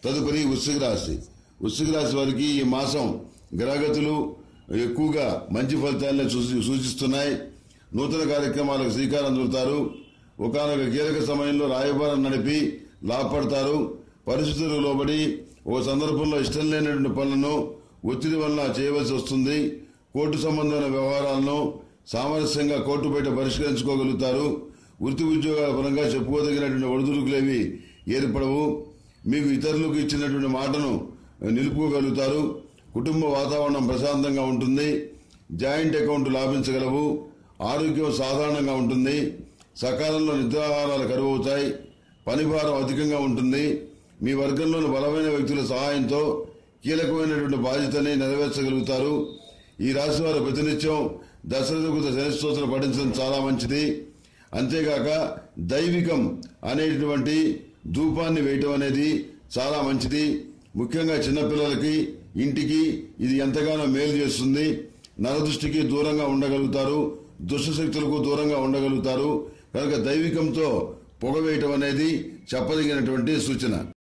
తదుపరి వృశ్చిక రాశి వృశ్చిక రాశి వారికి ఈ మాసం గ్రహగతులు ఎక్కువగా మంచి ఫలితాలను సూచి- సూచిస్తున్నాయి నూతన కార్యక్రమాలకు శ్రీకారం చుడతారు ఒకనొక కీలక సమయంలో రాయబారం నడిపి లాభపడతారు పరిస్థితులకు లోబడి ఓ సందర్భంలో ఇష్టం లేనటువంటి పనులను ఒత్తిడి వలన చేయవలసి వస్తుంది కోర్టు సంబంధమైన వ్యవహారాలను సామరస్యంగా కోర్టు బయట పరిష్కరించుకోగలుగుతారు వృత్తి ఉద్యోగాల పరంగా చెప్పుకోదగినటువంటి ఒడిదుడుకులేవి ఏర్పడవు మీకు ఇతరులకు ఇచ్చినటువంటి మాటను నిలుపుకోగలుగుతారు కుటుంబ వాతావరణం ప్రశాంతంగా ఉంటుంది జాయింట్ అకౌంట్ లాభించగలవు ఆరోగ్యం సాధారణంగా ఉంటుంది సకాలంలో నిద్రాహారాలు కరువవుతాయి పనిభారం అధికంగా ఉంటుంది మీ వర్గంలోని బలమైన వ్యక్తుల సహాయంతో కీలకమైనటువంటి బాధ్యతని నెరవేర్చగలుగుతారు ఈ రాశి వారు ప్రతినిత్యం దశరథకృత శనిస్తోత్రం పఠించడం చాలా మంచిది అంతేగాక దైవికం అనేటువంటి ధూపాన్ని వేయటం అనేది చాలా మంచిది ముఖ్యంగా చిన్నపిల్లలకి ఇంటికి ఇది ఎంతగానో మేలు చేస్తుంది నరదృష్టికి దూరంగా ఉండగలుగుతారు దుష్టశక్తులకు దూరంగా ఉండగలుగుతారు కనుక దైవికంతో పొగ వేయటం అనేది చెప్పదగినటువంటి సూచన